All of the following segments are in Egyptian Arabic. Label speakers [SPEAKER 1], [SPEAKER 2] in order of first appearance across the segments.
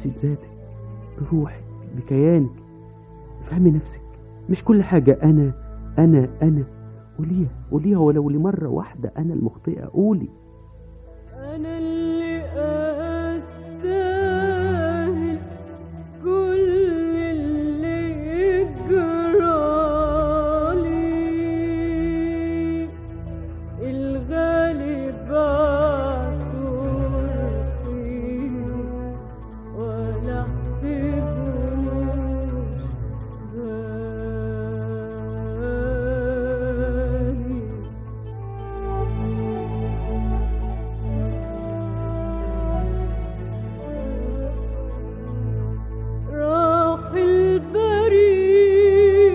[SPEAKER 1] بنفسي بذاتك بروحك بكيانك افهمي نفسك مش كل حاجة أنا أنا أنا قوليها قوليها ولو لمرة واحدة أنا المخطئة قولي
[SPEAKER 2] أنا اللي أستاهل كل اللي يجرالي الغالب عصورتي ولا احسبهوش غالي راح البريء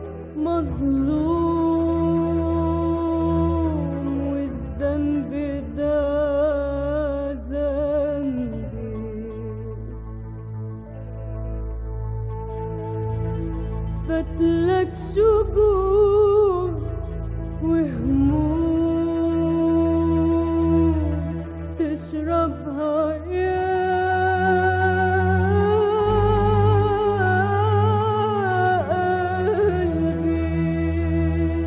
[SPEAKER 2] مظلوم والذنب ده ذنبي فتلك شجون وهموم تشربها يا قلبي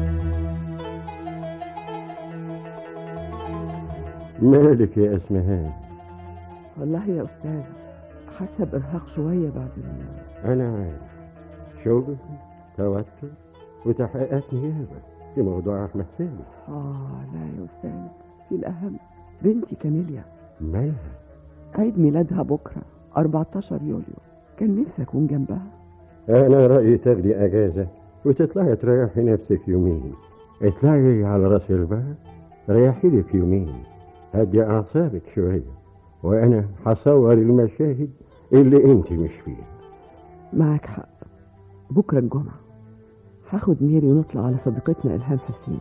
[SPEAKER 3] مالك يا اسمهان
[SPEAKER 4] والله يا أستاذ حاسة بإرهاق شوية بعد ال-
[SPEAKER 3] انا عارف شغل توتر وتحقيقات نيابه في موضوع احمد سامي
[SPEAKER 4] آه لا يا أستاذ في الأهم بنتي كاميليا
[SPEAKER 3] مالها
[SPEAKER 4] عيد ميلادها بكرة 14 يوليو كان نفسي أكون جنبها
[SPEAKER 3] انا رايي تاخدي اجازه وتطلعي تريحي نفسك يومين اطلعي على راس البر ريحي لك يومين هدي اعصابك شويه وانا هصور المشاهد اللي انت مش فيها
[SPEAKER 4] معك حق بكرة الجمعة هاخد ميري ونطلع على صديقتنا إلهام حسين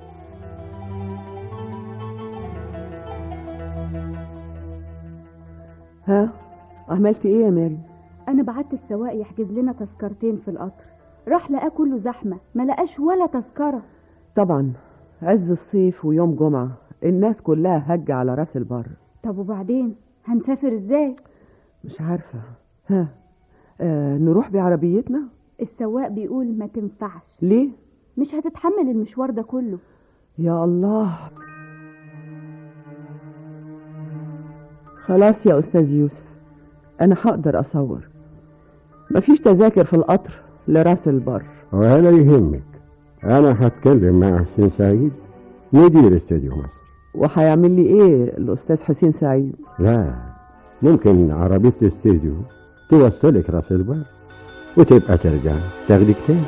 [SPEAKER 4] ها عملتي ايه يا ماري
[SPEAKER 5] انا بعت السواق يحجز لنا تذكرتين في القطر راح لقاه كله زحمه ما لقاش ولا تذكره
[SPEAKER 4] طبعا عز الصيف ويوم جمعة الناس كلها هج على راس البر
[SPEAKER 5] طب وبعدين هنسافر ازاي
[SPEAKER 4] مش عارفة ها آه نروح بعربيتنا
[SPEAKER 5] السواق بيقول ما تنفعش
[SPEAKER 4] ليه
[SPEAKER 5] مش هتتحمل المشوار ده كله
[SPEAKER 4] يا الله خلاص يا أستاذ يوسف أنا هقدر أصور مفيش تذاكر في القطر لراس البر
[SPEAKER 3] ولا يهمك انا هتكلم مع حسين سعيد مدير استوديو مصر
[SPEAKER 4] وهيعمل لي إيه الأستاذ حسين سعيد
[SPEAKER 3] لا ممكن عربية الاستديو توصلك راس البر وتبقى ترجع تاخدك تاني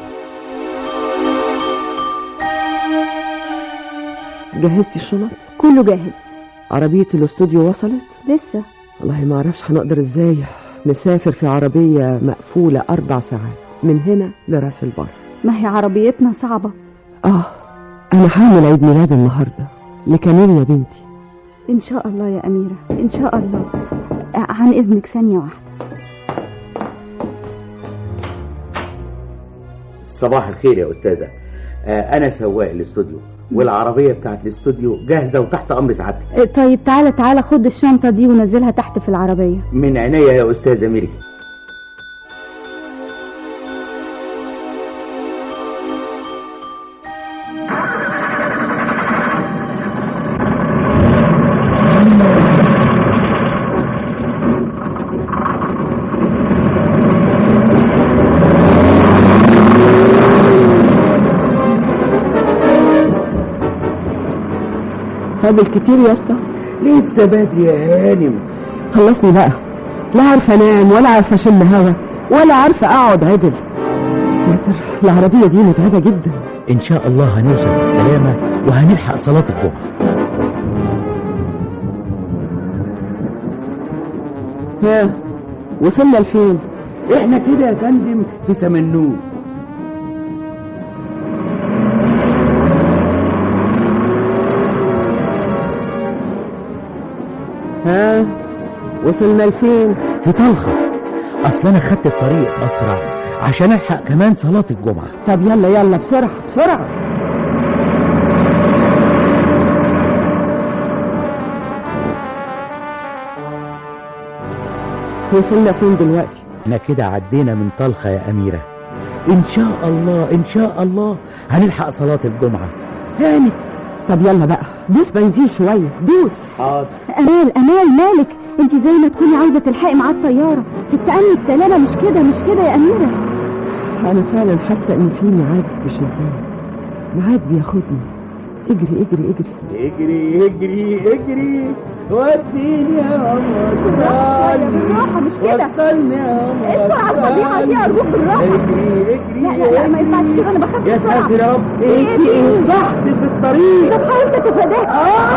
[SPEAKER 4] جهزتي الشنط
[SPEAKER 5] كله جاهز
[SPEAKER 4] عربية الاستوديو وصلت
[SPEAKER 5] لسه
[SPEAKER 4] والله ما اعرفش هنقدر ازاي نسافر في عربية مقفولة أربع ساعات من هنا لراس البر
[SPEAKER 5] ما هي عربيتنا صعبه
[SPEAKER 4] آه أنا هعمل عيد ميلاد النهاردة لكاميليا بنتي
[SPEAKER 5] ان شاء الله يا اميره ان شاء الله آه، عن اذنك ثانيه واحده
[SPEAKER 6] صباح الخير يا أستاذة آه، أنا سواق الاستوديو والعربية بتاعت الاستوديو جاهزة وتحت أمر سعادتك
[SPEAKER 5] آه، طيب تعالى تعالى خد الشنطه دي ونزلها تحت في العربيه
[SPEAKER 6] من عينيا يا أستاذة ميري
[SPEAKER 4] فاضل كتير يا اسطى
[SPEAKER 6] لسه بدري يا هانم
[SPEAKER 4] خلصني بقى لا عارفة انام ولا عارفة اشم هوا ولا عارفة اقعد عدل ساتر العربية دي متعبة جدا
[SPEAKER 7] إن شاء الله هنوصل بالسلامة وهنلحق صلاة الجمعة
[SPEAKER 4] ها وصلنا لفين
[SPEAKER 6] إحنا كده يا فندم في سمنوت
[SPEAKER 4] ها وصلنا لفين
[SPEAKER 7] في طلخة أصل أنا خدت الطريق أسرع عشان ألحق كمان صلاة الجمعة
[SPEAKER 4] طب يلا يلا بسرعة بسرعة وصلنا فين دلوقتي
[SPEAKER 7] احنا كده عدينا من طلخة يا أميرة إن شاء الله إن شاء الله هنلحق صلاة الجمعة هانت
[SPEAKER 4] طب يلا بقى دوس بنزين شوية دوس
[SPEAKER 6] حاضر
[SPEAKER 5] امال امال مالك انت زي ما تكوني عاوزه تلحقي مع الطياره تتأني السلامه مش كده مش كده يا اميره
[SPEAKER 4] أنا فعلا حاسة إن في ميعاد بشغال ميعاد بياخدني اجري اجري اجري
[SPEAKER 6] اجري اجري اجري وديني يا ماما
[SPEAKER 5] شوية بالراحة مش كده
[SPEAKER 6] وصلني يا ماما
[SPEAKER 5] السرعة الفظيعة دي أرجوك بالراحة
[SPEAKER 6] اجري اجري
[SPEAKER 5] لا لا لا ما ينفعش كده أنا بخاف
[SPEAKER 6] يا
[SPEAKER 5] بسرعة
[SPEAKER 6] ساتر يا رب
[SPEAKER 5] إيه
[SPEAKER 6] انت
[SPEAKER 5] في إيه؟
[SPEAKER 6] انزحت في الطريق
[SPEAKER 5] طب حاول تتفاداه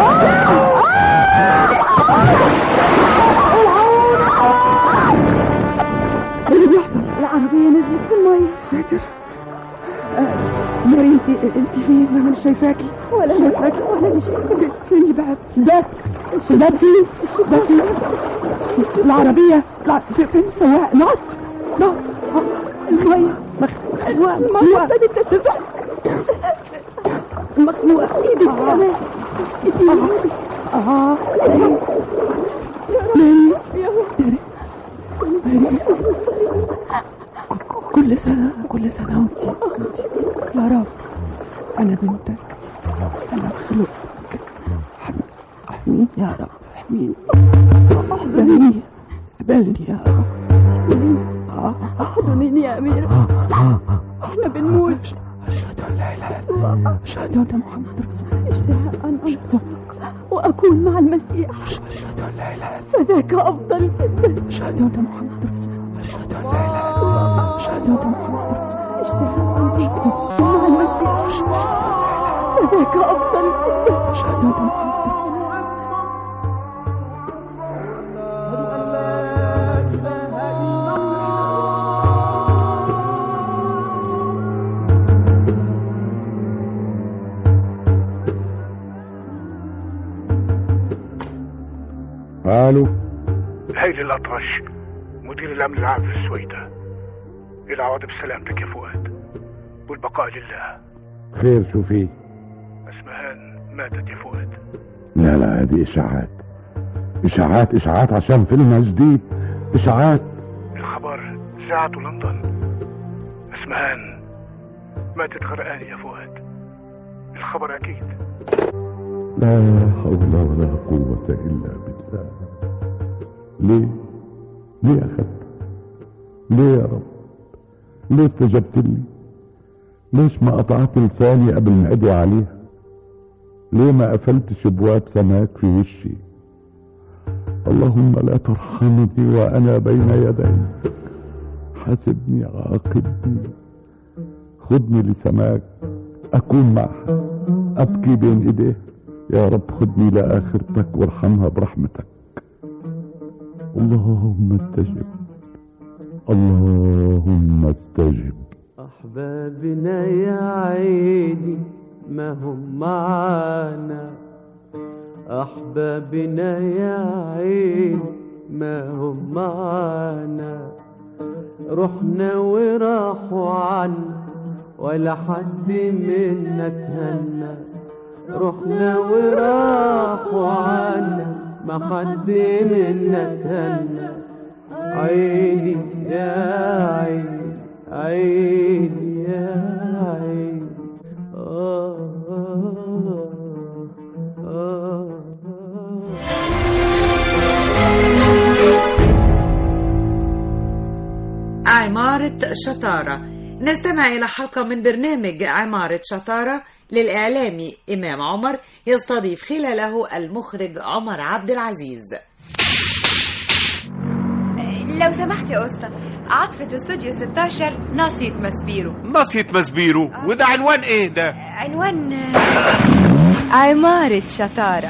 [SPEAKER 4] ايه اللي بيحصل
[SPEAKER 5] العربية نزلت في المية
[SPEAKER 4] ساتر آه، ماري انت انت فين انا مش شايفاكي
[SPEAKER 5] ولا شايفاك ولا مش قادرة
[SPEAKER 4] فين الباب الباب الباب فين الباب فين العربية الع- في- فين السواق نط نط آه، المية مخلوقة
[SPEAKER 5] المية ابتدت تتسع
[SPEAKER 4] مخلوقة
[SPEAKER 5] ايدك كمان ايدك
[SPEAKER 4] اه ماري ماري ماري ك- كل سنة كل سنة وانت وانت يا رب أنا بنتك أنا مخلوقك احمي- احميني يا رب احميني احضني اقبلني يا رب آه.
[SPEAKER 5] احضنيني يا أميرة احنا بنموت
[SPEAKER 4] أشهد أن لا إله إلا الله أشهد أن محمد رسول الله
[SPEAKER 5] اشتهى أن أنطلق وأكون مع المسيح
[SPEAKER 4] أشهد أن لا إله إلا
[SPEAKER 5] فذاك أفضل جدا
[SPEAKER 4] أشهد أن محمد رسول الله أشهد أن لا إله إلا الله أشهد أن محمد رسول الله
[SPEAKER 5] اشتهى أن أنطلق مع المسيح فذاك أفضل جدا
[SPEAKER 4] أشهد أن محمد رسول الله
[SPEAKER 3] الو
[SPEAKER 8] هيل الأطرش مدير الأمن العام في السويدة العوض بسلامتك يا فؤاد والبقاء لله
[SPEAKER 3] خير شو في
[SPEAKER 8] أسمهان ماتت يا فؤاد
[SPEAKER 9] لا لا هذه اشاعات اشاعات اشاعات عشان فيلمها جديد اشاعات
[SPEAKER 8] الخبر ساعته لندن أسمهان ماتت غرقان يا فؤاد الخبر أكيد
[SPEAKER 9] لا حول ولا قوة الا بالله ليه ليه اخذت ليه يا رب ليه استجبت لي ليش ما قطعت لساني قبل ما ادعي عليها ليه ما قفلتش ابواب سماك في وشي اللهم لا ترحمني وانا بين يديك حاسبني عاقبني خدني لسماك اكون معها ابكي بين ايديه يا رب خدني لاخرتك وارحمها برحمتك اللهم استجب اللهم استجب
[SPEAKER 1] أحبابنا يا عيني ما هم معانا أحبابنا يا عيني ما هم معانا رحنا وراحوا عنا ولا حد منا تهنى رحنا وراحوا عنا ما حد منا تهنى عيني يا عيني عيني يا عيني آه آه آه آه
[SPEAKER 10] عمارة شطارة نستمع إلى حلقة من برنامج عمارة شطارة للإعلامي إمام عمر يستضيف خلاله المخرج عمر عبد العزيز
[SPEAKER 11] لو سمحت يا أسطى عاطفة استوديو 16 ناصية مسبيرو
[SPEAKER 8] ناصية مسبيرو وده عنوان ايه ده
[SPEAKER 11] عنوان عمارة شطارة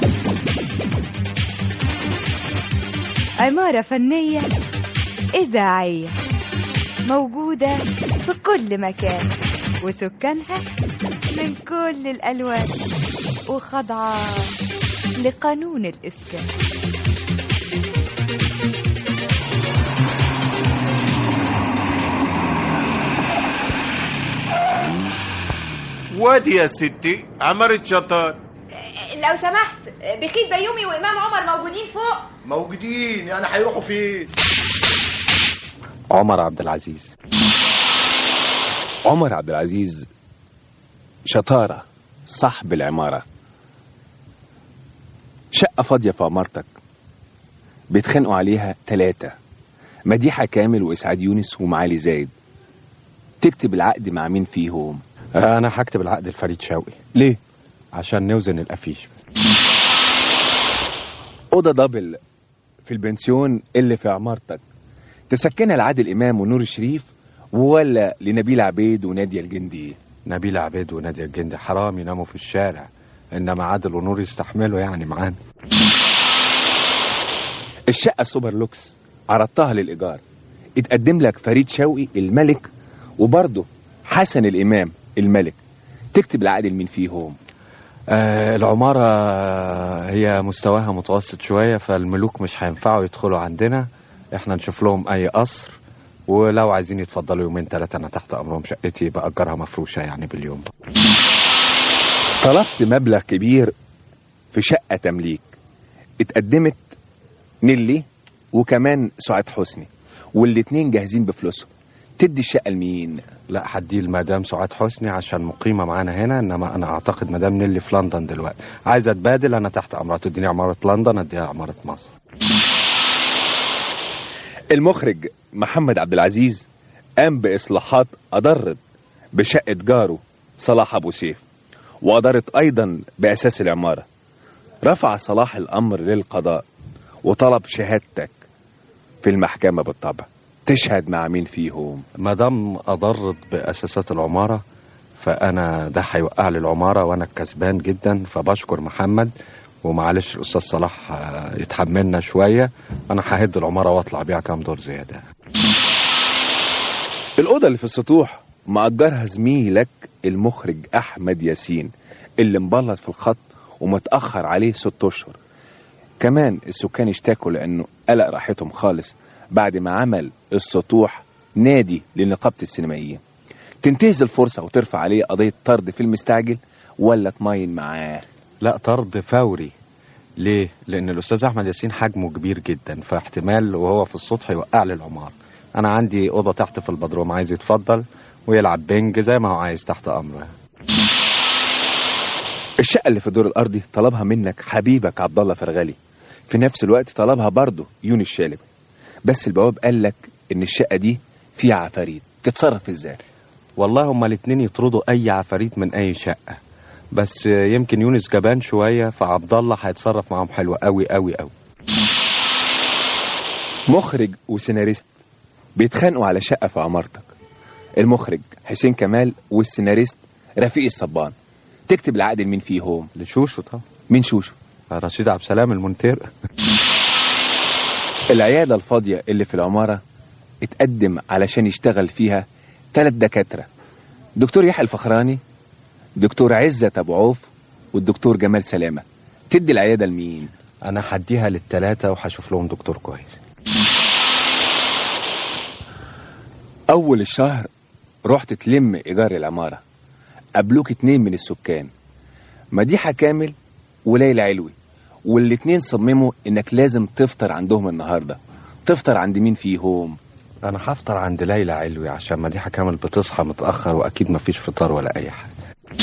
[SPEAKER 11] عمارة فنية إذاعية موجودة في كل مكان وسكانها من كل الألوان وخاضعة لقانون الإسكان
[SPEAKER 8] وادي يا ستي عمارة شطار
[SPEAKER 11] لو سمحت بخيت بيومي وإمام عمر موجودين فوق
[SPEAKER 12] موجودين يعني هيروحوا فين عمر عبد العزيز
[SPEAKER 13] عمر عبد العزيز شطارة صاحب العمارة شقة فاضية في عمارتك بيتخانقوا عليها ثلاثة مديحة كامل وإسعاد يونس ومعالي زايد تكتب العقد مع مين فيهم
[SPEAKER 12] انا هكتب العقد لفريد شوقي
[SPEAKER 13] ليه
[SPEAKER 12] عشان نوزن الافيش
[SPEAKER 13] أوضة دبل في البنسيون اللي في عمارتك تسكنها لعادل إمام ونور الشريف ولا لنبيل عبيد ونادية الجندي
[SPEAKER 12] نبيل عبيد ونادية الجندي حرام يناموا في الشارع انما عادل ونور يستحملوا يعني معانا
[SPEAKER 13] الشقة سوبر لوكس عرضتها للإيجار اتقدم لك فريد شوقي الملك وبرضه حسن الإمام الملك تكتب العقد لمين فيهم
[SPEAKER 12] آه العمارة هي مستواها متوسط شوية فالملوك مش هينفعوا يدخلوا عندنا احنا نشوف لهم اي قصر ولو عايزين يتفضلوا يومين ثلاثة انا تحت امرهم شقتي بأجرها مفروشة يعني باليوم
[SPEAKER 13] طلبت مبلغ كبير في شقة تمليك اتقدمت نيلي وكمان سعاد حسني والاتنين جاهزين بفلوسهم تدي الشقة لمين
[SPEAKER 12] لا هديه المدام سعاد حسني عشان مقيمة معانا هنا انما انا اعتقد مدام نيلي في لندن دلوقتي عايزة اتبادل انا تحت امرها تديني عمارة لندن اديها عمارة مصر
[SPEAKER 13] المخرج محمد عبد العزيز قام بإصلاحات أضرت بشقة جاره صلاح أبو سيف وأضرت أيضا بأساس العمارة رفع صلاح الأمر للقضاء وطلب شهادتك في المحكمة بالطبع تشهد مع مين فيهم
[SPEAKER 12] ما دام اضرت باساسات العمارة فانا ده هيوقع لي العمارة وانا الكسبان جدا فبشكر محمد ومعلش الاستاذ صلاح آه، يتحملنا شوية انا ههد العمارة واطلع بيها كام دور زيادة
[SPEAKER 13] الأوضة اللي في السطوح مأجرها زميلك المخرج أحمد ياسين اللي مبلط في الخط ومتأخر عليه ست أشهر كمان السكان اشتكوا لأنه قلق راحتهم خالص بعد ما عمل السطوح نادي لنقابة السينمائيين تنتهز الفرصة وترفع عليه قضية طرد في المستعجل ولا تماين معاه
[SPEAKER 12] لا طرد فوري ليه؟ لأن الأستاذ أحمد ياسين حجمه كبير جدا فاحتمال وهو في السطح يوقع لي العمارة أنا عندي أوضة تحت في البدروم عايز يتفضل ويلعب بينج زي ما هو عايز تحت أمره
[SPEAKER 13] الشقة اللي في الدور الأرضي طلبها منك حبيبك عبد الله فرغلي في نفس الوقت طلبها برضه يونس شالب بس البواب قال لك إن الشقة دي فيها عفاريت تتصرف ازاي
[SPEAKER 12] والله هما الاتنين يطردوا أي عفاريت من أي شقة بس يمكن يونس جبان شوية فعبد الله هيتصرف معاهم حلو قوي قوي قوي
[SPEAKER 13] مخرج وسيناريست بيتخانقوا على شقة في عمارتك المخرج حسين كمال والسيناريست رفيق الصبان تكتب العقد لمين فيهم
[SPEAKER 12] لشوشو طبعا
[SPEAKER 13] مين شوشو
[SPEAKER 12] رشيد عبد السلام المونتير
[SPEAKER 13] العيادة الفاضية اللي في العمارة اتقدم علشان يشتغل فيها ثلاث دكاترة دكتور يحيى الفخراني دكتور عزت أبو عوف والدكتور جمال سلامة تدي العيادة لمين
[SPEAKER 12] أنا هديها للتلاتة وهشوف لهم دكتور كويس
[SPEAKER 13] أول الشهر رحت تلم إيجار العمارة قابلوك اتنين من السكان مديحة كامل وليلى علوي والاتنين صمموا إنك لازم تفطر عندهم النهاردة تفطر عند مين فيهم
[SPEAKER 12] أنا هفطر عند ليلى علوي عشان مديحة كامل بتصحى متأخر وأكيد مفيش فطار ولا أي حاجة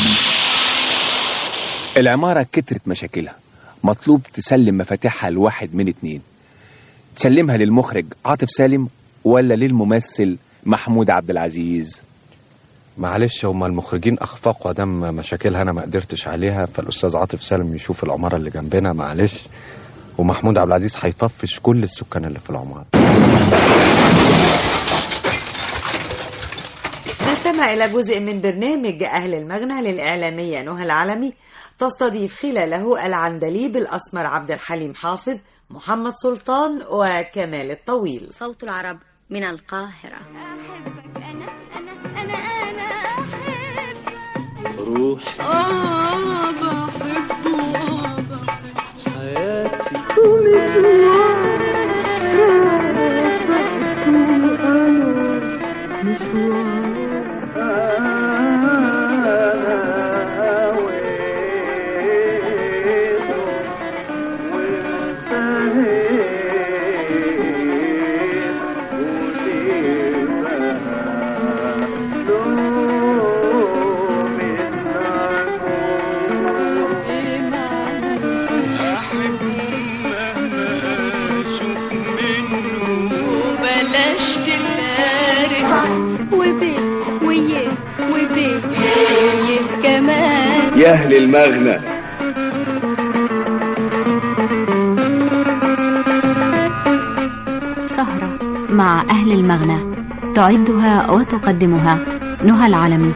[SPEAKER 13] العمارة كترت مشاكلها مطلوب تسلم مفاتيحها لواحد من اتنين تسلمها للمخرج عاطف سالم ولا للممثل محمود عبد العزيز
[SPEAKER 12] معلش هما المخرجين أخفقوا دم مشاكلها أنا ما قدرتش عليها فالأستاذ عاطف سالم يشوف العمارة اللي جنبنا معلش ومحمود عبد العزيز هيطفش كل السكان اللي في العمارة
[SPEAKER 10] نستمع إلى جزء من برنامج أهل المغنى للإعلامية نهى العلمي تستضيف خلاله العندليب الأسمر عبد الحليم حافظ محمد سلطان وكمال الطويل
[SPEAKER 14] صوت العرب من القاهرة
[SPEAKER 2] روح
[SPEAKER 15] آه بحبه آه
[SPEAKER 2] حياتي
[SPEAKER 15] بلاش تفارق
[SPEAKER 14] وبيه ويه وبيه ويه كمان
[SPEAKER 13] يا أهل المغنى
[SPEAKER 16] سهرة مع أهل المغنى تعدها وتقدمها نهى العلمي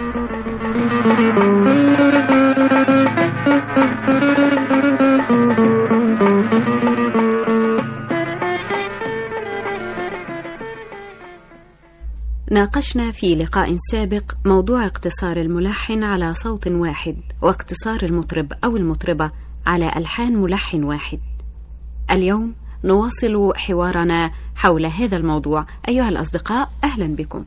[SPEAKER 16] ناقشنا في لقاء سابق موضوع اقتصار الملحن على صوت واحد واقتصار المطرب أو المطربة على ألحان ملحن واحد اليوم نواصل حوارنا حول هذا الموضوع أيها الأصدقاء أهلا بكم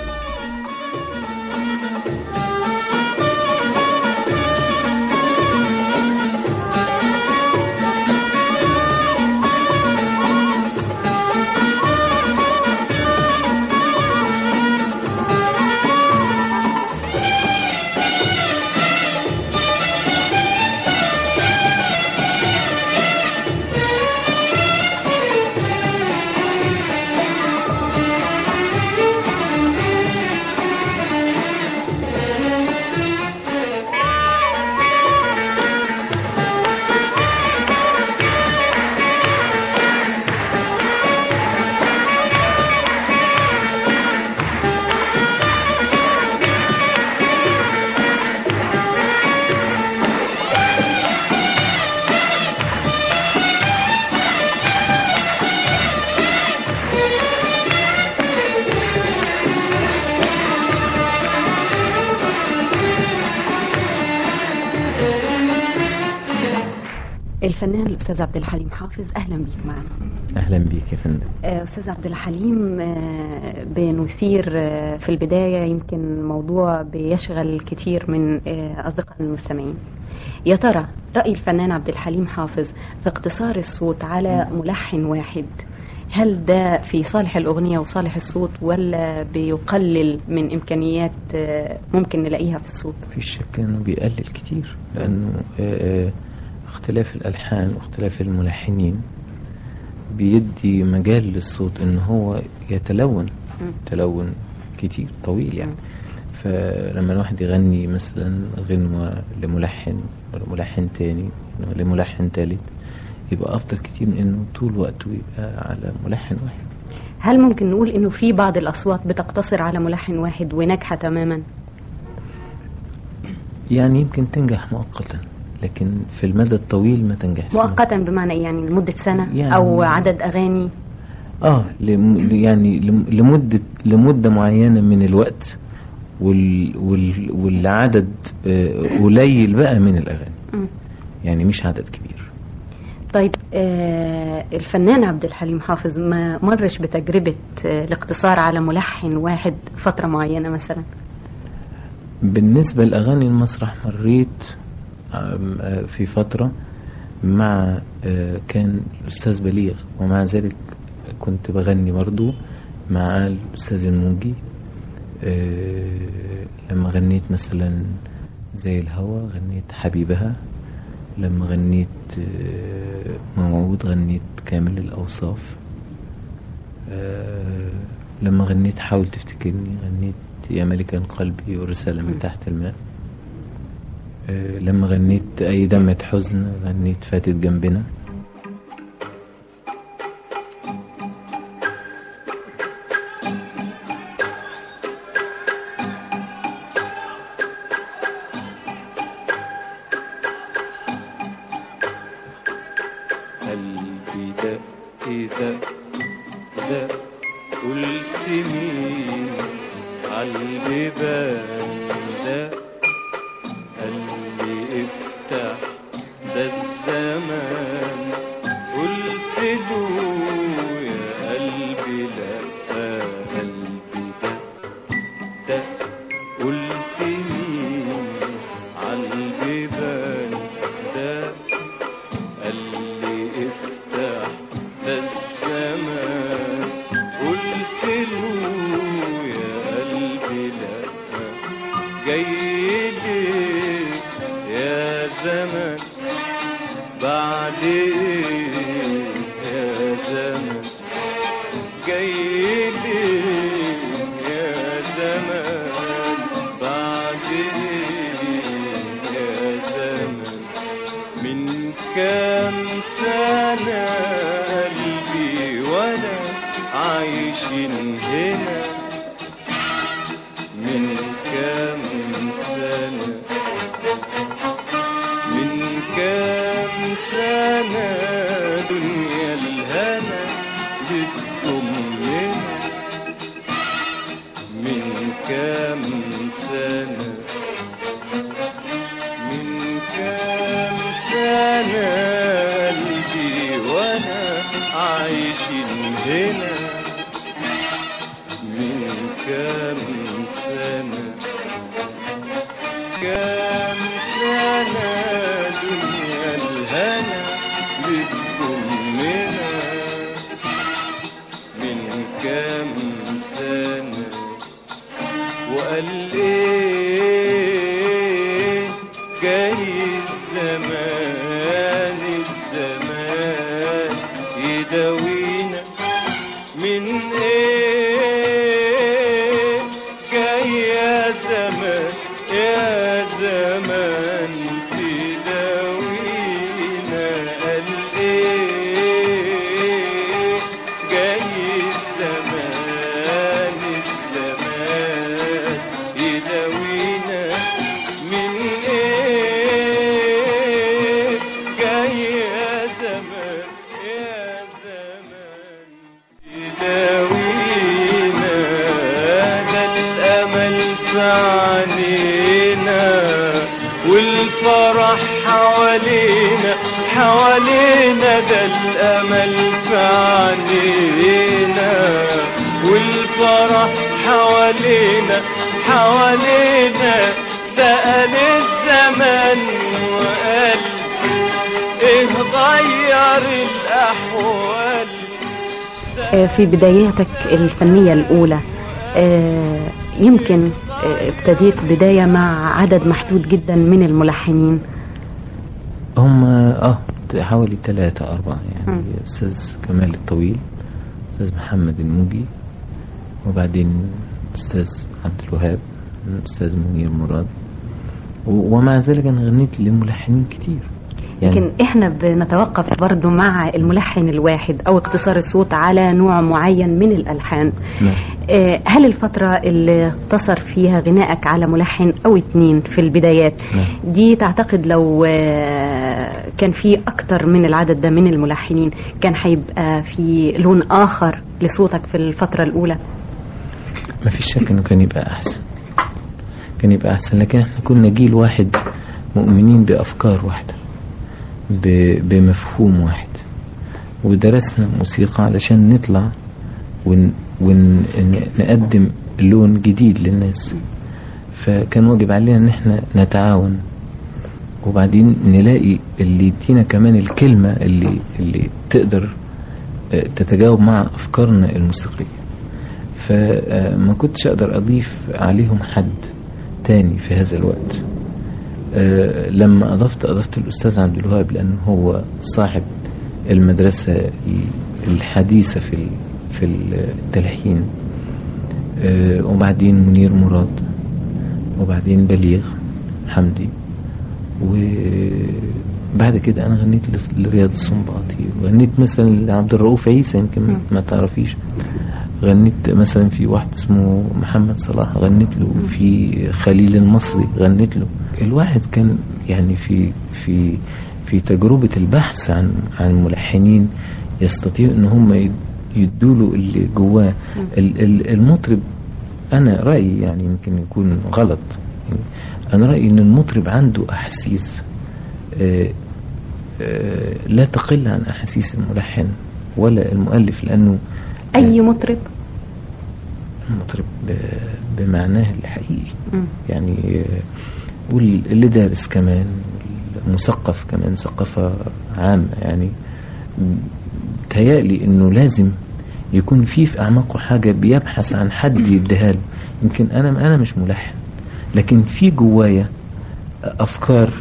[SPEAKER 16] الفنان الأستاذ عبد الحليم حافظ أهلا بك معنا
[SPEAKER 17] اهلا بيك يا فندم
[SPEAKER 16] آه، أستاذ عبد الحليم آه، بنثير آه، في البداية يمكن موضوع بيشغل كتير من آه، أصدقائنا المستمعين يا ترى رأي الفنان عبد الحليم حافظ في اقتصار الصوت على ملحن واحد هل ده في صالح الأغنية وصالح الصوت ولا بيقلل من إمكانيات آه، ممكن نلاقيها في الصوت
[SPEAKER 17] في شك انه بيقلل كتير لانه آه، آه، اختلاف الالحان واختلاف الملحنين بيدي مجال للصوت ان هو يتلون
[SPEAKER 16] مم.
[SPEAKER 17] تلون كتير طويل يعني فلما الواحد يغني مثلا غنوة لملحن ولا ملحن تاني لملحن تالت يبقى افضل كتير من انه طول وقته يبقى على ملحن واحد
[SPEAKER 16] هل ممكن نقول إنه في بعض الأصوات بتقتصر على ملحن واحد وناجحة تماما
[SPEAKER 17] يعني يمكن تنجح مؤقتا لكن في المدى الطويل ما تنجحش
[SPEAKER 16] مؤقتا بمعنى إيه؟ يعني لمدة سنة
[SPEAKER 17] يعني-
[SPEAKER 16] أو عدد أغاني
[SPEAKER 17] اه لم يعني لم- لمدة لمدة معينة من الوقت وال وال والعدد آه، قليل بقى من الأغاني
[SPEAKER 16] مم.
[SPEAKER 17] يعني مش عدد كبير
[SPEAKER 16] طيب آه الفنان عبد الحليم حافظ ما مرش بتجربة آه الاقتصار على ملحن واحد فترة معينة مثلا
[SPEAKER 17] بالنسبة لأغاني المسرح مريت آم، آه، في فترة مع آه، كان الأستاذ بليغ ومع ذلك كنت بغني برضو مع الأستاذ الموجي آه، لما غنيت مثلا زي الهوى غنيت حبيبها لما غنيت آه، موعود غنيت كامل الأوصاف آه، لما غنيت حاول تفتكرني غنيت يا ملكا قلبي ورسالة من تحت الماء آه، لما غنيت أي دمعة حزن غنيت فاتت جنبنا
[SPEAKER 2] قلبي دق دق دق قلت مين عالبيبان دق قال لي افتح ده الزمان قلت له يا قلبي لا قلبي دق دق قلت مين عالبيبان دق قال لي افتح ده الزمان قلت له يا قلبي لا جاي ليه يا زمان بعد جاي ليه يا زمان بعد ايه يا زمان من كام سنة قلبي وانا عايشين هنا من كام سنة من كام سنة دنيا الهنا بتضمنا من كام سنة من كام سنة قلبي وانا عايشين هنا من كام سنة كام سنة دنيا الهنا بتضمنا من كام سنة وقال ايه جاي الزمان الزمان يداوينا من ايه جاي يا زمان يا زمان تداوينا قال ايه جاي الزمان الزمان يداوينا من ايه جاي يا زمان يا زمان يداوينا ده الامل في عينينا والفرح حوالينا حوالينا ده الامل في عينينا والفرح حوالينا حوالينا سأل الزمن وقال ايه غير الاحوال
[SPEAKER 16] آه، في بداياتك الفنية الأولى آه، يمكن آه، ابتديت بداية مع عدد محدود جدا من الملحنين
[SPEAKER 17] هم اه حوالي ثلاثة أربعة يعني
[SPEAKER 16] مم.
[SPEAKER 17] أستاذ كمال الطويل أستاذ محمد الموجي وبعدين أستاذ عبد الوهاب أستاذ منير مراد و- ومع ذلك أنا غنيت لملحنين كتير
[SPEAKER 16] لكن احنا بنتوقف برضو مع الملحن الواحد او اقتصار الصوت على نوع معين من الالحان
[SPEAKER 17] نعم.
[SPEAKER 16] آه، هل الفترة اللي اقتصر فيها غنائك على ملحن او اتنين في البدايات
[SPEAKER 17] نعم.
[SPEAKER 16] دي تعتقد لو آه، كان في اكتر من العدد ده من الملحنين كان هيبقى في لون اخر لصوتك في الفترة الاولى
[SPEAKER 17] ما فيش شك انه كان يبقى احسن كان يبقى احسن لكن احنا كنا جيل واحد مؤمنين بافكار واحده ب- بمفهوم واحد ودرسنا موسيقى علشان نطلع ون ونقدم لون جديد للناس فكان واجب علينا ان احنا نتعاون وبعدين نلاقي اللي يدينا كمان الكلمة اللي اللي تقدر آه، تتجاوب مع أفكارنا الموسيقية فما كنتش أقدر أضيف عليهم حد تاني في هذا الوقت آه، لما أضفت أضفت الأستاذ عبد الوهاب لأنه هو صاحب المدرسة الحديثة في ال- في التلحين آه، وبعدين منير مراد وبعدين بليغ حمدي وبعد كده انا غنيت لس- لرياض السنباطي وغنيت مثلا لعبد الرؤوف عيسى يمكن ما- ما تعرفيش غنيت مثلا في واحد اسمه محمد صلاح غنيت له في خليل المصري غنيت له الواحد كان يعني في في في تجربة البحث عن عن ملحنين يستطيعوا ان هم يد- يدوا له اللي جواه ال- ال- المطرب انا رايي يعني يمكن يكون غلط انا رايي ان المطرب عنده احاسيس آه، آه، لا تقل عن احاسيس الملحن ولا المؤلف لانه
[SPEAKER 16] اي مطرب
[SPEAKER 17] المطرب ب- بمعناه الحقيقي
[SPEAKER 16] مم.
[SPEAKER 17] يعني آه، واللي دارس كمان مثقف كمان ثقافة عامة يعني تهيألي انه لازم يكون في في اعماقه حاجة بيبحث عن حد يديها له يمكن انا انا مش ملحن لكن في جوايا افكار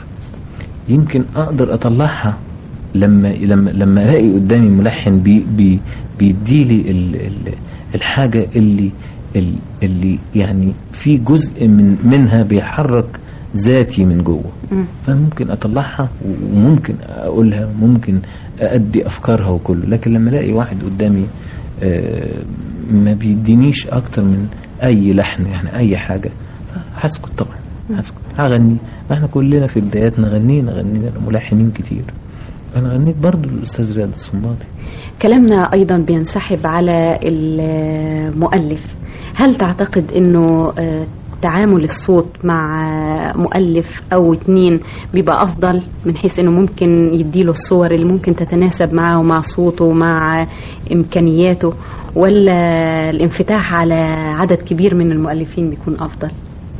[SPEAKER 17] يمكن اقدر اطلعها لما لما لما الاقي قدامي ملحن بي بي بيديلي ال ال الحاجة اللي ال- اللي يعني في جزء من منها بيحرك ذاتي من جوه
[SPEAKER 16] مم.
[SPEAKER 17] فممكن اطلعها وممكن اقولها وممكن ادي افكارها وكله لكن لما الاقي واحد قدامي آه، ما بيدينيش اكتر من اي لحن يعني اي حاجه هسكت طبعا هسكت هغني ما احنا كلنا في بداياتنا غنينا غنينا ملحنين كتير انا غنيت برضو الاستاذ رياض الصنباطي
[SPEAKER 16] كلامنا أيضا بينسحب على المؤلف هل تعتقد أنه آه، تعامل الصوت مع آه، مؤلف أو اتنين بيبقى أفضل من حيث أنه ممكن يديله الصور اللي ممكن تتناسب معه ومع صوته ومع إمكانياته ولا الانفتاح على عدد كبير من المؤلفين بيكون أفضل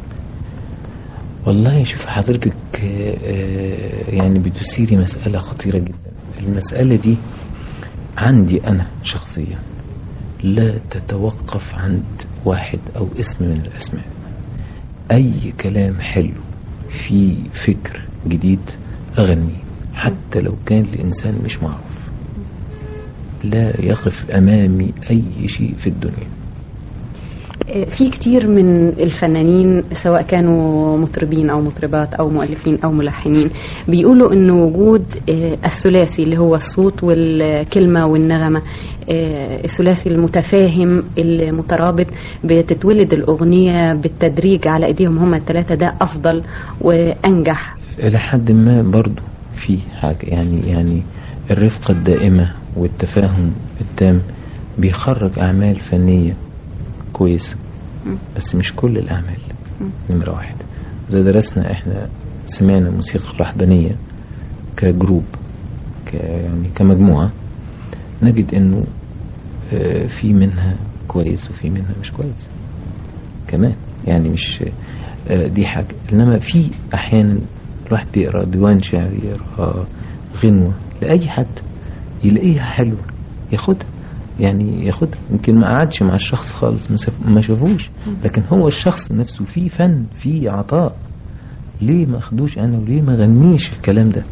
[SPEAKER 17] والله شوف حضرتك آه، آه، يعني بتثيري مسألة خطيرة جدا المسألة دي عندي أنا شخصيا لا تتوقف عند واحد أو اسم من الأسماء أي كلام حلو في فكر جديد أغنيه حتى لو كان لإنسان مش معروف لا يقف أمامي أي شيء في الدنيا
[SPEAKER 16] في كتير من الفنانين سواء كانوا مطربين او مطربات او مؤلفين او ملحنين بيقولوا انه وجود آه، الثلاثي اللي هو الصوت والكلمه والنغمه آه، الثلاثي المتفاهم المترابط بتتولد الاغنيه بالتدريج على ايديهم هم الثلاثه ده افضل وانجح
[SPEAKER 17] إلى حد ما برضو في حاجة يعني يعني الرفقة الدائمة والتفاهم التام بيخرج أعمال فنية كويسة بس مش كل الأعمال نمرة واحد إذا درسنا إحنا سمعنا موسيقى الرهبانية كجروب ك يعني كمجموعة نجد إنه آه، في منها كويس وفي منها مش كويس كمان يعني مش آه، دي حاجة إنما في أحيانا الواحد بيقرأ ديوان شعري يقرأ غنوة لأي حد يلاقيها حلوة ياخدها يعني ياخدها يمكن ما قعدش مع الشخص خالص ما سف- ما شافوش لكن هو الشخص نفسه فيه فن فيه عطاء ليه ما اخدوش انا وليه ما غنيش الكلام ده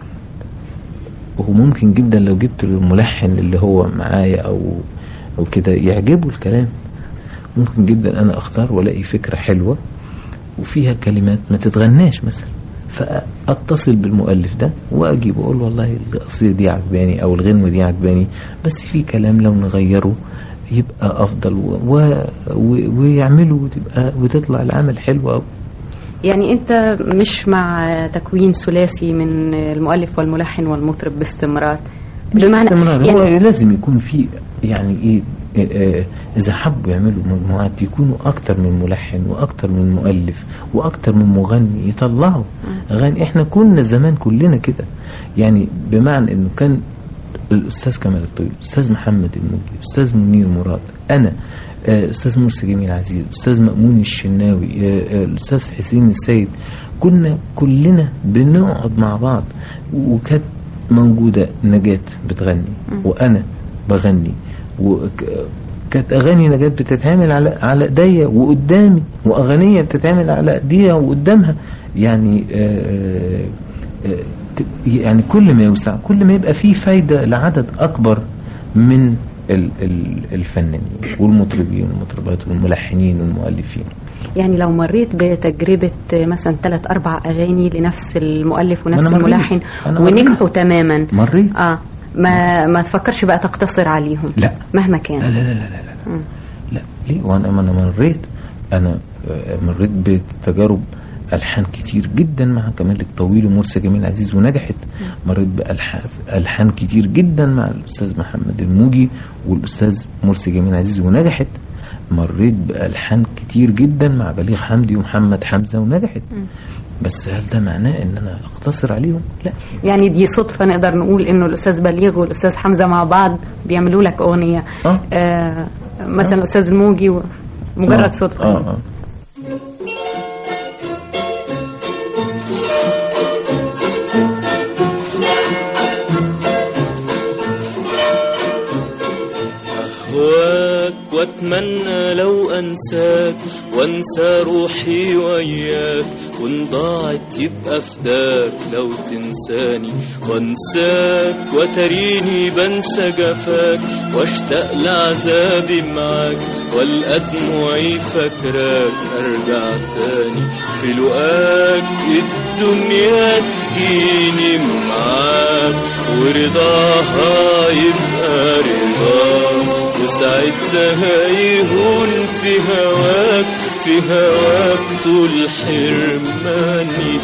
[SPEAKER 17] وممكن جدا لو جبت الملحن اللي هو معايا او او كده يعجبه الكلام ممكن جدا انا اختار والاقي فكره حلوه وفيها كلمات ما تتغناش مثلا فاتصل بالمؤلف ده واجيب واقول له والله القصيده دي عجباني او الغنوه دي عجباني بس في كلام لو نغيره يبقى افضل و... و... و... ويعملوا وتبقى وتطلع العمل حلو أوي.
[SPEAKER 16] يعني انت مش مع تكوين ثلاثي من المؤلف والملحن والمطرب باستمرار بمعنى
[SPEAKER 17] باستمرار
[SPEAKER 16] يعني
[SPEAKER 17] هو لازم يكون في يعني ايه آه، آه، اذا حبوا يعملوا مجموعات يكونوا اكتر من ملحن واكتر من مؤلف واكتر من مغني يطلعوا اغاني احنا كنا زمان كلنا كده يعني بمعنى انه كان الاستاذ كمال الطيب الاستاذ محمد الموجي الاستاذ منير مراد انا آه، استاذ مرسي جميل عزيز استاذ مأمون الشناوي آه، آه، الاستاذ حسين السيد كنا كلنا بنقعد مع بعض وكانت موجودة نجاة بتغني وأنا بغني وكانت أغاني نجاة بتتعمل على على إيديا وقدامي وأغنية بتتعمل على إيديها وقدامها يعني آه، آه، ت- يعني كل ما يوسع كل ما يبقى فيه فايدة لعدد أكبر من ال- ال- الفنانين والمطربين والمطربات والملحنين والمؤلفين
[SPEAKER 16] يعني لو مريت بتجربة مثلا ثلاث أربع أغاني لنفس المؤلف
[SPEAKER 17] ما
[SPEAKER 16] ونفس
[SPEAKER 17] أنا مريت.
[SPEAKER 16] الملحن
[SPEAKER 17] أنا
[SPEAKER 16] ونجحوا
[SPEAKER 17] مريت.
[SPEAKER 16] تماما
[SPEAKER 17] مريت
[SPEAKER 16] اه ما ما تفكرش بقى تقتصر عليهم
[SPEAKER 17] لا.
[SPEAKER 16] مهما كان
[SPEAKER 17] لا لا لا لا, لا.
[SPEAKER 16] مم.
[SPEAKER 17] لا ليه وانا ما انا مريت انا آه، مريت بتجارب الحان كتير جدا مع كمال الطويل ومرسى جميل عزيز ونجحت مريت بالحان الحان كتير جدا مع الاستاذ محمد الموجي والاستاذ مرسي جميل عزيز ونجحت مريت بالحان كتير جدا مع بليغ حمدي ومحمد حمزه ونجحت بس هل ده معناه ان انا اقتصر عليهم لا
[SPEAKER 16] يعني دي صدفة نقدر نقول إنه الأستاذ بليغ والأستاذ حمزة مع بعض بيعملوا لك أغنية آه مثلا الأستاذ الموجي و- مجرد
[SPEAKER 17] آه،
[SPEAKER 16] صدفة
[SPEAKER 17] اه اه
[SPEAKER 2] أهواك واتمنى لو انساك وانسى روحي وياك وان ضاعت يبقى فداك لو تنساني وانساك وتريني بنسى جفاك واشتاق لعذابي معاك والقى دموعي فاكراك ارجع تاني في لقاك الدنيا تجيني معاك ورضاها يبقى رضاك وساعتها يهون في هواك في هواك طول حرماني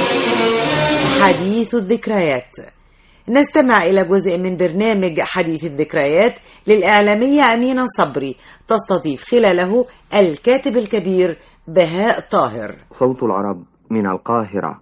[SPEAKER 10] حديث الذكريات نستمع إلى جزء من برنامج حديث الذكريات للإعلامية أمينة صبري تستضيف خلاله الكاتب الكبير بهاء طاهر
[SPEAKER 18] صوت العرب من القاهرة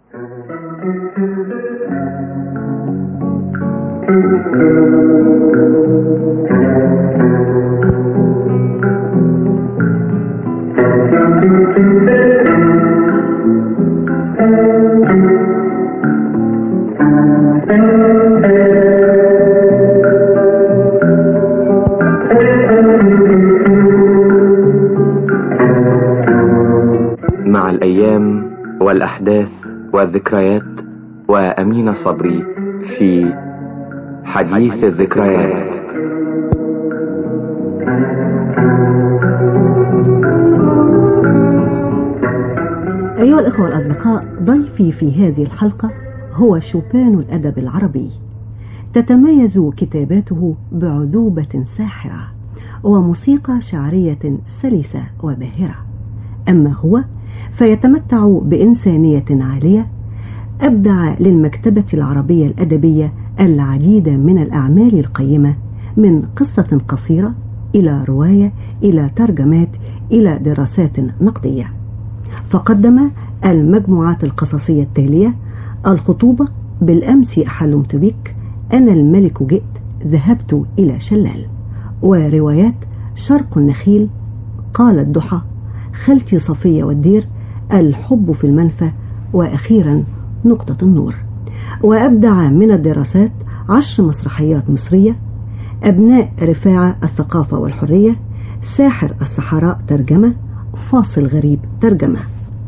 [SPEAKER 18] مع الأيام والأحداث والذكريات وأمين صبري في حديث الذكريات
[SPEAKER 19] أيها الأخوة الأصدقاء ضيفي في هذه الحلقة هو شوبان الأدب العربي تتميز كتاباته بعذوبة ساحرة وموسيقى شعرية سلسة وباهرة أما هو فيتمتع بإنسانية عالية أبدع للمكتبة العربية الأدبية العديد من الأعمال القيمة من قصة قصيرة إلى رواية إلى ترجمات إلى دراسات نقدية فقدم المجموعات القصصية التالية الخطوبة بالأمس حلمت بك أنا الملك جئت ذهبت إلى شلال وروايات شرق النخيل قال الضحى خالتي صفية والدير الحب في المنفى وأخيرا نقطة النور وأبدع من الدراسات عشر مسرحيات مصرية أبناء رفاعة الثقافة والحرية ساحر الصحراء ترجمة فاصل غريب ترجمة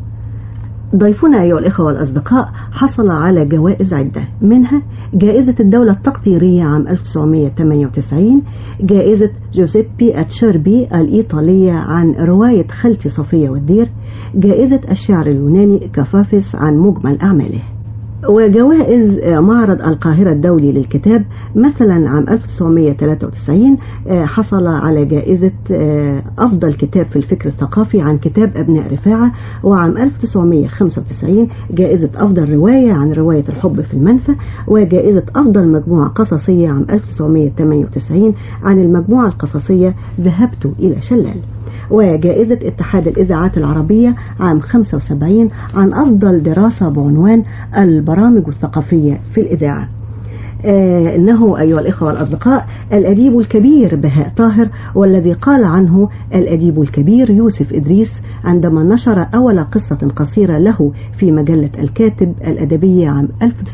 [SPEAKER 19] ضيفنا أيها الإخوة والأصدقاء حصل على جوائز عدة منها جائزة الدولة التقديرية عام 1998 جائزة جوزيبي أتشيربي الإيطالية عن رواية خالتي صفية والدير جائزة الشعر اليوناني كفافس عن مجمل أعماله وجوائز معرض القاهرة الدولي للكتاب مثلا عام 1993 حصل على جائزة أفضل كتاب في الفكر الثقافي عن كتاب أبناء رفاعة وعام 1995 جائزة أفضل رواية عن رواية الحب في المنفى وجائزة أفضل مجموعة قصصية عام 1998 عن المجموعة القصصية ذهبت إلى شلال وجائزة اتحاد الإذاعات العربية عام 75 عن أفضل دراسة بعنوان البرامج الثقافية في الإذاعة آه إنه أيها الإخوة والأصدقاء الأديب الكبير بهاء طاهر والذي قال عنه الأديب الكبير يوسف إدريس عندما نشر أول قصة قصيرة له في مجلة الكاتب الأدبية عام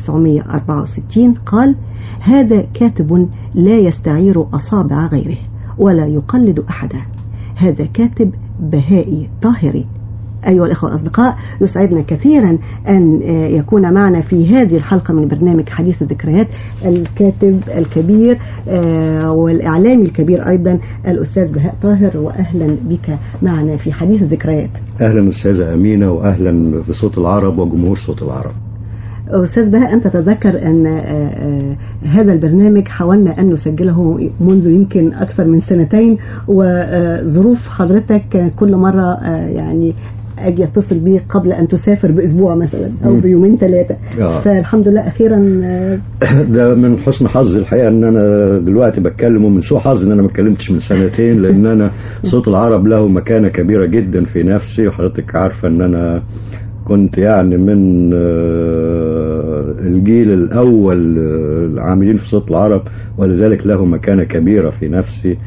[SPEAKER 19] 1964 قال هذا كاتب لا يستعير أصابع غيره ولا يقلد أحدا هذا كاتب بهائي طاهري أيها الأخوة الأصدقاء يسعدنا كثيرا أن يكون معنا في هذه الحلقة من برنامج حديث الذكريات الكاتب الكبير والإعلامي الكبير أيضا الأستاذ بهاء طاهر وأهلا بك معنا في حديث الذكريات
[SPEAKER 20] أهلا أستاذة أمينة وأهلا بصوت العرب وجمهور صوت العرب
[SPEAKER 19] أستاذ بهاء أنت تتذكر أن هذا البرنامج حاولنا أن نسجله منذ يمكن أكثر من سنتين وظروف حضرتك كل مرة يعني اجي اتصل بيك قبل ان تسافر باسبوع مثلا او بيومين ثلاثه فالحمد لله اخيرا
[SPEAKER 20] ده من حسن حظي الحقيقه ان انا دلوقتي بتكلم ومن سوء حظي ان انا ما اتكلمتش من سنتين لان انا صوت العرب له مكانه كبيره جدا في نفسي وحضرتك عارفه ان انا كنت يعني من الجيل الأول العاملين في صوت العرب ولذلك له مكانة كبيرة في نفسي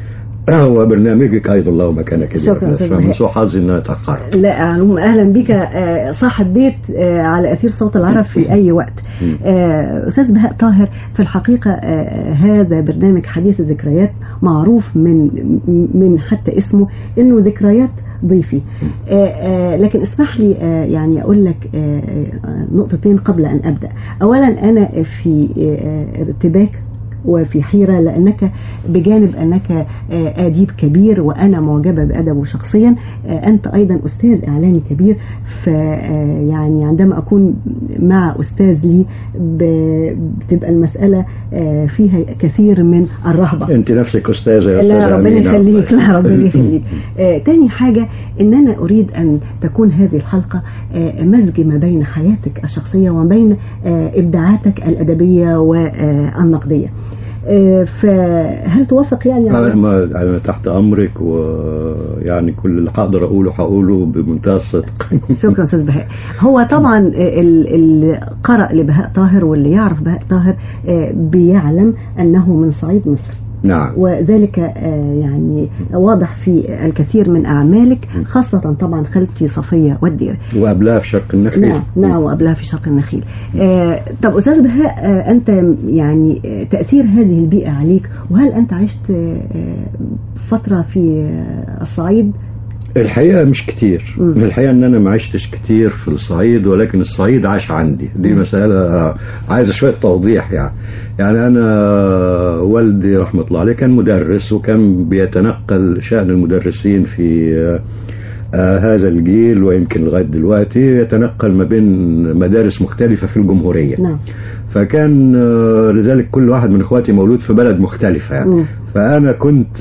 [SPEAKER 20] وبرنامجك ايضا له مكانه كبيره
[SPEAKER 19] شكراً أستاذ
[SPEAKER 20] فمن
[SPEAKER 19] بهاء.
[SPEAKER 20] سوء حظي ان انا اتاخرت
[SPEAKER 19] لا علوم اهلا بك آه، صاحب بيت آه، على اثير صوت العرب في اي وقت آه، استاذ بهاء طاهر في الحقيقه آه، هذا برنامج حديث الذكريات معروف من من حتى اسمه انه ذكريات ضيفي آه، آه، لكن اسمح لي آه، يعني اقول لك آه، آه، نقطتين قبل ان ابدا اولا انا في آه، ارتباك وفي حيرة لأنك بجانب أنك آه، أديب كبير وأنا معجبة بأدبه شخصيا آه، أنت أيضا أستاذ إعلامي كبير فيعني عندما أكون مع أستاذ لي ب- بتبقى المسألة آه، فيها كثير من الرهبة
[SPEAKER 20] انت نفسك استاذه يا
[SPEAKER 19] لا
[SPEAKER 20] استاذه
[SPEAKER 19] ربنا
[SPEAKER 20] أمينة.
[SPEAKER 19] يخليك لا ربنا يخليك آه تاني حاجة ان انا اريد ان تكون هذه الحلقة آه مزج ما بين حياتك الشخصية وما بين آه ابداعاتك الادبية والنقدية آه فهل توافق يعني
[SPEAKER 20] أنا
[SPEAKER 19] على
[SPEAKER 20] ما- أنا تحت أمرك ويعني كل اللي هقدر أقوله هقوله بمنتهى الصدق
[SPEAKER 19] شكرا استاذ بهاء هو طبعا ال- اللي قرأ لبهاء طاهر واللي يعرف بهاء طاهر آه بيعلم انه من صعيد مصر
[SPEAKER 20] نعم
[SPEAKER 19] وذلك آه، يعني واضح في الكثير من أعمالك خاصة طبعا خالتي صفية والدير
[SPEAKER 20] وقبلها في شرق النخيل
[SPEAKER 19] نعم نعم وقبلها في شرق النخيل آه طب أستاذ بهاء آه أنت يعني آه، تأثير هذه البيئة عليك وهل أنت عشت آه، فترة في آه، الصعيد
[SPEAKER 20] الحقيقة مش كتير
[SPEAKER 19] مم.
[SPEAKER 20] الحقيقة ان انا ما عشتش كتير في الصعيد ولكن الصعيد عاش عندي دي
[SPEAKER 19] مم.
[SPEAKER 20] مسألة عايزة شوية توضيح يعني يعني انا والدي رحمة الله عليه كان مدرس وكان بيتنقل شأن المدرسين في آه، هذا الجيل ويمكن لغاية دلوقتي يتنقل ما بين مدارس مختلفة في الجمهورية
[SPEAKER 19] نعم
[SPEAKER 20] فكان آه، لذلك كل واحد من اخواتي مولود في بلد مختلفة يعني
[SPEAKER 19] مم.
[SPEAKER 20] فأنا كنت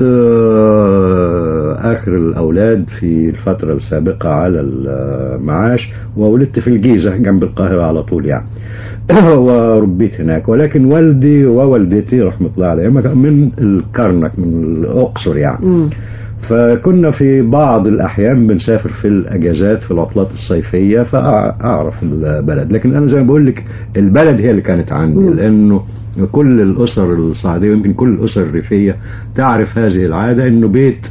[SPEAKER 20] آه، آخر الأولاد في الفترة السابقة على المعاش وولدت في الجيزة جنب القاهرة على طول يعني وربيت هناك ولكن والدي ووالدتي رحمة الله عليهم من الكرنك من الأقصر يعني
[SPEAKER 19] مم.
[SPEAKER 20] فكنا في بعض الأحيان بنسافر في الأجازات في العطلات الصيفية فأعرف البلد لكن أنا زي ما بقول لك البلد هي اللي كانت عندي
[SPEAKER 19] مم.
[SPEAKER 20] لأنه كل الأسر الصعيدية ويمكن كل الأسر الريفية تعرف هذه العادة إنه بيت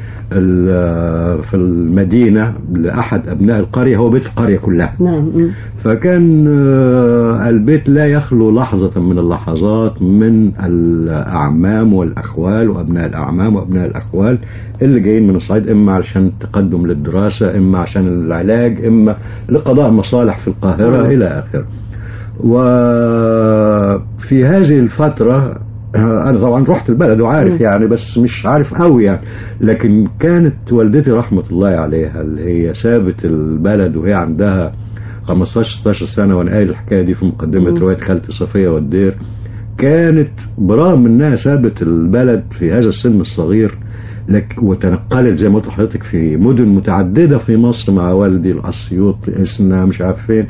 [SPEAKER 20] ال- في المدينة لأحد أبناء القرية هو بيت القرية كلها
[SPEAKER 19] نعم مم.
[SPEAKER 20] فكان آه، البيت لا يخلو لحظة من اللحظات من الأعمام والأخوال وأبناء الأعمام وأبناء الأخوال اللي جايين من الصعيد إما علشان التقدم للدراسة إما عشان العلاج إما لقضاء مصالح في القاهرة
[SPEAKER 19] آه.
[SPEAKER 20] إلى آخره وفي هذه الفترة آه، أنا طبعا رحت البلد وعارف
[SPEAKER 19] مم.
[SPEAKER 20] يعني بس مش عارف قوي يعني لكن كانت والدتي رحمة الله عليها اللي هي سابت البلد وهي عندها 15 16 سنة وأنا قايل الحكاية دي في مقدمة
[SPEAKER 19] مم.
[SPEAKER 20] رواية خالتي صفية والدير كانت برغم انها سابت البلد في هذا السن الصغير لك وتنقلت زي ما قلت لحضرتك في مدن متعدده في مصر مع والدي الاسيوط اسنا مش عارف فين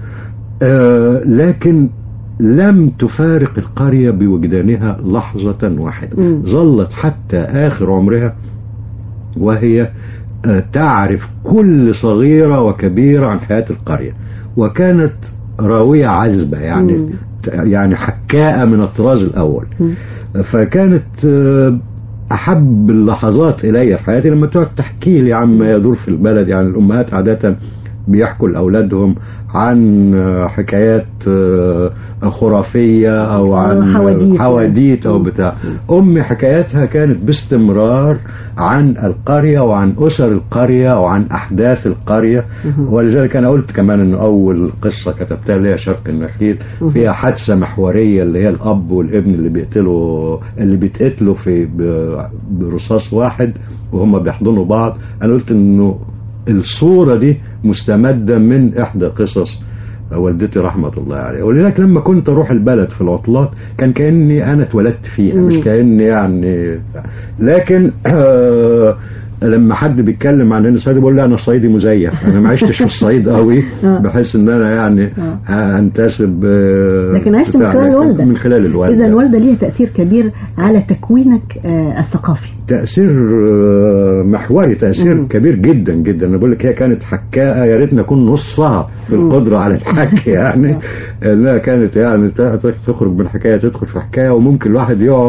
[SPEAKER 20] آه لكن لم تفارق القريه بوجدانها لحظه واحده
[SPEAKER 19] مم.
[SPEAKER 20] ظلت حتى اخر عمرها وهي آه، تعرف كل صغيره وكبيره عن حياه القريه وكانت راويه عذبه يعني
[SPEAKER 19] مم.
[SPEAKER 20] يعني حكاءة من الطراز الأول
[SPEAKER 19] مم.
[SPEAKER 20] فكانت آه، أحب اللحظات إلي في حياتي لما تقعد تحكي لي عما يدور في البلد يعني الأمهات عادة بيحكوا لأولادهم عن آه، حكايات آه، خرافية أو عن
[SPEAKER 19] حواديت.
[SPEAKER 20] حواديت أو بتاع أمي حكاياتها كانت باستمرار عن القرية وعن أسر القرية وعن أحداث القرية
[SPEAKER 19] مهم.
[SPEAKER 20] ولذلك أنا قلت كمان أن أول قصة كتبتها اللي هي شرق النخيل
[SPEAKER 19] مهم.
[SPEAKER 20] فيها حادثة محورية اللي هي الأب والابن اللي بيقتلوا اللي بيتقتلوا في ب- برصاص واحد وهم بيحضنوا بعض أنا قلت إنه الصورة دي مستمدة من إحدى قصص والدتي رحمة الله عليها ولذلك لما كنت أروح البلد في العطلات كان كأني أنا اتولدت فيها
[SPEAKER 19] مم.
[SPEAKER 20] مش كأني يعني لكن آه لما حد بيتكلم عن اني صعيدي بقول لا انا صعيدي مزيف انا ما عشتش في الصعيد قوي
[SPEAKER 19] آه.
[SPEAKER 20] بحس ان انا يعني
[SPEAKER 19] آه.
[SPEAKER 20] انتسب آه،
[SPEAKER 19] لكن عشت من
[SPEAKER 20] بتاع-
[SPEAKER 19] خلال الوالدة.
[SPEAKER 20] من خلال الوالده
[SPEAKER 19] إذا الوالدة ليها تأثير كبير على تكوينك آه، الثقافي
[SPEAKER 20] تأثير آه، محوري تأثير
[SPEAKER 19] مم.
[SPEAKER 20] كبير جدا جدا أنا بقول لك هي كانت حكاءة يا ريت نكون نصها في
[SPEAKER 19] مم.
[SPEAKER 20] القدرة على الحكي يعني إنها كانت يعني ت- تخرج من حكاية تدخل في حكاية وممكن الواحد يقعد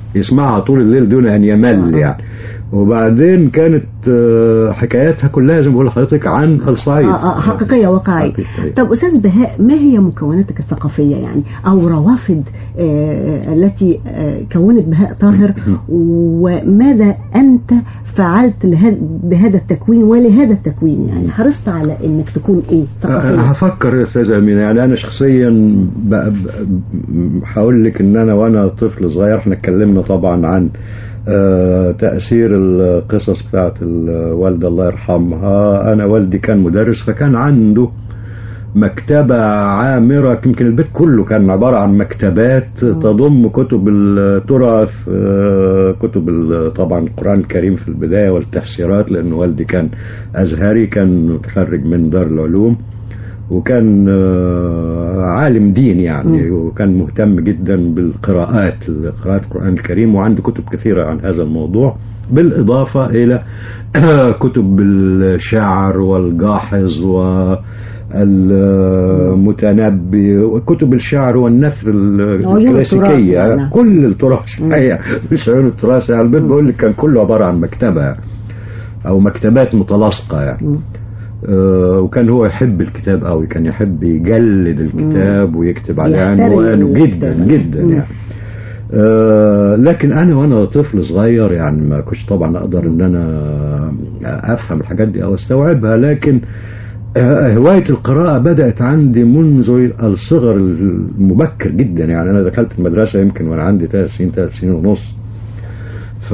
[SPEAKER 20] يسمعها طول الليل دون ان يمل يعني وبعدين كانت آه، حكاياتها كلها زي ما بقول لحضرتك عن الصعيد
[SPEAKER 19] آه آه حقيقية واقعية طب أستاذ بهاء ما هي مكوناتك الثقافية يعني أو روافد آه التي آه كونت بهاء طاهر وماذا أنت فعلت لهذا بهذا التكوين ولهذا التكوين يعني حرصت على أنك تكون إيه
[SPEAKER 20] أنا
[SPEAKER 19] ثقافيا
[SPEAKER 20] هفكر يا استاذ امينه يعني انا شخصيا ب- ب- هقول لك ان انا وانا طفل صغير احنا اتكلمنا طبعا عن آه، تأثير القصص بتاعت الوالدة الله يرحمها أنا والدي كان مدرس فكان عنده مكتبة عامرة يمكن البيت كله كان عبارة عن مكتبات تضم كتب التراث آه، كتب ال- طبعا القرآن الكريم في البداية والتفسيرات لأن والدي كان أزهري كان متخرج من دار العلوم وكان آه، عالم دين يعني وكان مهتم جدا بالقراءات قراءة القرآن الكريم وعنده كتب كثيرة عن هذا الموضوع بالإضافة إلى كتب الشعر والجاحظ والمتنبي وكتب الشعر والنثر ال-
[SPEAKER 19] عيون
[SPEAKER 20] الكلاسيكية
[SPEAKER 19] التراث يعني.
[SPEAKER 20] كل التراث الحقيقة مش عيون التراث يعني البيت بقول لك كان كله عبارة عن مكتبة أو مكتبات متلاصقة يعني آه، وكان هو يحب الكتاب قوي كان يحب يجلد الكتاب ويكتب عليه
[SPEAKER 19] يحترم
[SPEAKER 20] عنوانه جدا
[SPEAKER 19] الكتاب.
[SPEAKER 20] جدا
[SPEAKER 19] مم.
[SPEAKER 20] يعني آه، لكن انا وانا طفل صغير يعني ما كنتش طبعا اقدر ان انا افهم الحاجات دي او استوعبها لكن آه، هواية القراءة بدأت عندي منذ الصغر المبكر جدا يعني أنا دخلت المدرسة يمكن وأنا عندي ثلاث سنين ثلاث سنين ونص ف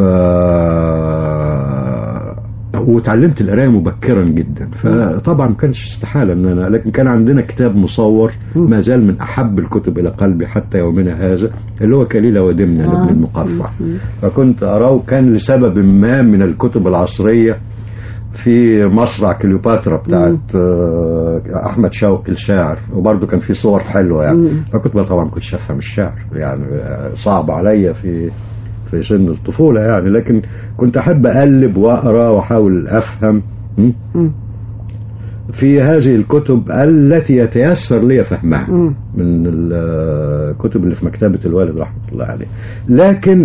[SPEAKER 20] وتعلمت القرايه مبكرا جدا فطبعا ما كانش استحاله ان انا لكن كان عندنا كتاب مصور ما زال من احب الكتب الى قلبي حتى يومنا هذا اللي هو كليله ودمنه لابن المقفع فكنت اراه كان لسبب ما من الكتب العصريه في مصرع كليوباترا بتاعت آه، احمد شوقي الشاعر وبرضه كان في صور حلوه يعني
[SPEAKER 19] مم.
[SPEAKER 20] فكنت بقى طبعا ما كنتش افهم الشعر يعني آه، صعب عليا في في سن الطفوله يعني لكن كنت احب اقلب واقرا واحاول افهم م? في هذه الكتب التي يتيسر لي فهمها من الكتب اللي في مكتبة الوالد رحمة الله عليه لكن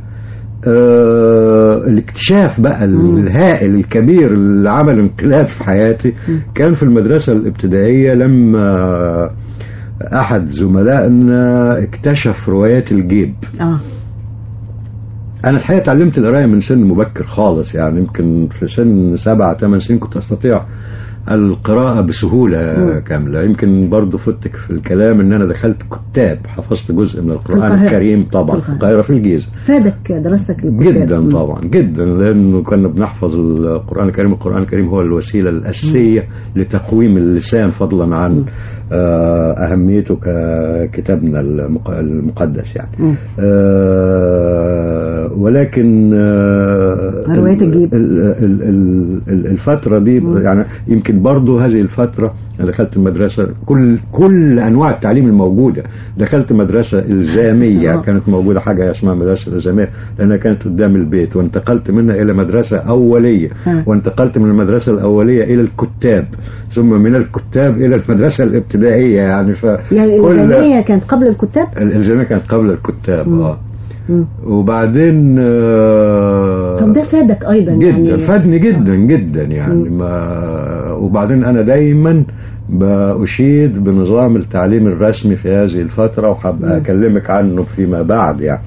[SPEAKER 20] آه، الاكتشاف بقى الهائل الكبير اللي عمل انقلاب في حياتي كان في المدرسة الابتدائية لما أحد زملائنا اكتشف روايات الجيب
[SPEAKER 19] اه
[SPEAKER 20] أنا الحقيقة اتعلمت القراية من سن مبكر خالص يعني يمكن في سن سبعة ثمان سنين كنت أستطيع القراءة بسهولة
[SPEAKER 19] مم.
[SPEAKER 20] كاملة يمكن برضو فتك في الكلام ان انا دخلت كتاب حفظت جزء من القرآن
[SPEAKER 19] القاهرة.
[SPEAKER 20] الكريم طبعا
[SPEAKER 19] في
[SPEAKER 20] في
[SPEAKER 19] القاهرة.
[SPEAKER 20] القاهرة في الجيزة
[SPEAKER 19] فادك دراستك للكتاب
[SPEAKER 20] جدا
[SPEAKER 19] مم.
[SPEAKER 20] طبعا جدا لانه كنا بنحفظ القرآن الكريم القرآن الكريم هو الوسيلة الأساسية لتقويم اللسان فضلا عن آه، أهميته ككتابنا المق- المقدس يعني
[SPEAKER 19] مم.
[SPEAKER 20] آه، ولكن آه،
[SPEAKER 19] رواية الجيب.
[SPEAKER 20] ال- ال- ال- ال- الفترة دي يعني يمكن برضو هذه الفترة أنا دخلت المدرسة كل كل أنواع التعليم الموجودة دخلت مدرسة إلزامية
[SPEAKER 19] آه.
[SPEAKER 20] كانت موجودة حاجة اسمها مدرسة إلزامية لأنها كانت قدام البيت وانتقلت منها إلى مدرسة أولية
[SPEAKER 19] آه.
[SPEAKER 20] وانتقلت من المدرسة الأولية إلى الكتاب ثم من الكتاب إلى المدرسة الابتدائية يعني ف
[SPEAKER 19] يعني
[SPEAKER 20] كل-
[SPEAKER 19] الإلزامية كانت قبل الكتاب
[SPEAKER 20] الإلزامية كانت قبل الكتاب
[SPEAKER 19] مم.
[SPEAKER 20] اه
[SPEAKER 19] مم.
[SPEAKER 20] وبعدين آه،
[SPEAKER 19] طب ده فادك أيضا
[SPEAKER 20] جدا
[SPEAKER 19] يعني
[SPEAKER 20] فادني جدا جدا يعني ما وبعدين انا دايما بأشيد بنظام التعليم الرسمي في هذه الفترة وحابب أكلمك عنه فيما بعد يعني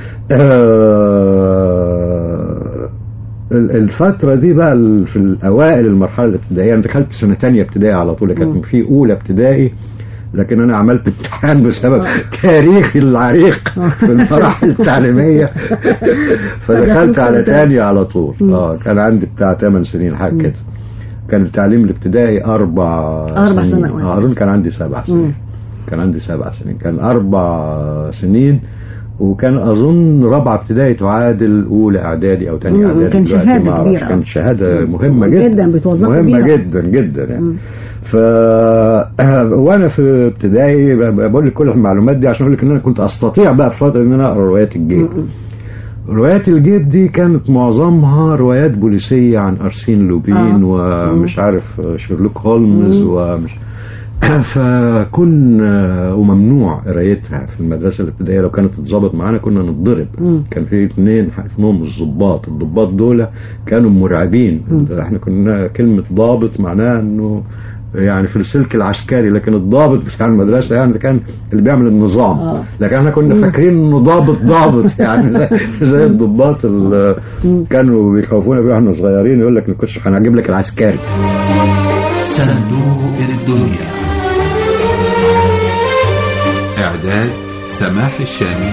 [SPEAKER 20] آه، ال- الفترة دي بقى ال- في الأوائل المرحلة الابتدائية أنا دخلت سنة تانية ابتدائي على طول كانت في أولى ابتدائي لكن أنا عملت امتحان بسبب تاريخي العريق في المراحل التعليمية فدخلت على تانية على طول اه كان عندي بتاع 8 سنين حاجة كده كان التعليم الابتدائي أربع
[SPEAKER 19] أربع
[SPEAKER 20] سنين
[SPEAKER 19] سنوات.
[SPEAKER 20] آه، أظن كان عندي سبع
[SPEAKER 19] مم.
[SPEAKER 20] سنين كان عندي سبع سنين كان أربع سنين وكان أظن رابعة ابتدائي تعادل أولى إعدادي أو تانية
[SPEAKER 19] مم.
[SPEAKER 20] إعدادي
[SPEAKER 19] كان
[SPEAKER 20] دلوقتي
[SPEAKER 19] شهادة
[SPEAKER 20] ما أعرفش.
[SPEAKER 19] كبيرة.
[SPEAKER 20] كانت شهادة مهمة جدا
[SPEAKER 19] جدا بتوظفوا
[SPEAKER 20] مهمة
[SPEAKER 19] بيها.
[SPEAKER 20] جدا جدا يعني
[SPEAKER 19] مم.
[SPEAKER 20] ف وانا في ابتدائي ب- بقول لك كل المعلومات دي عشان اقول لك ان انا كنت استطيع بقى في فتره ان انا اقرا روايات الجيب روايات الجيب دي كانت معظمها روايات بوليسيه عن ارسين لوبين
[SPEAKER 19] آه.
[SPEAKER 20] ومش عارف شيرلوك هولمز
[SPEAKER 19] مم.
[SPEAKER 20] ومش فكنا وممنوع قرايتها في المدرسه الابتدائيه لو كانت تتظبط معانا كنا نتضرب
[SPEAKER 4] مم.
[SPEAKER 20] كان في اثنين اسمهم الضباط الضباط دول كانوا مرعبين احنا كنا كلمه ضابط معناها انه يعني في السلك العسكري لكن الضابط بتاع المدرسه يعني اللي كان اللي بيعمل النظام
[SPEAKER 4] آه.
[SPEAKER 20] لكن احنا كنا فاكرين انه ضابط ضابط يعني زي, زي الضباط اللي كانوا بيخوفونا بيه واحنا صغيرين يقول لك نخش هنجيب لك العسكري
[SPEAKER 21] صندوق الدنيا إعداد سماح الشامي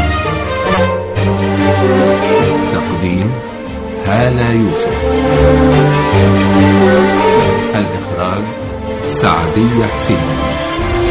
[SPEAKER 21] تقديم هالة يوسف الإخراج سعدية حسين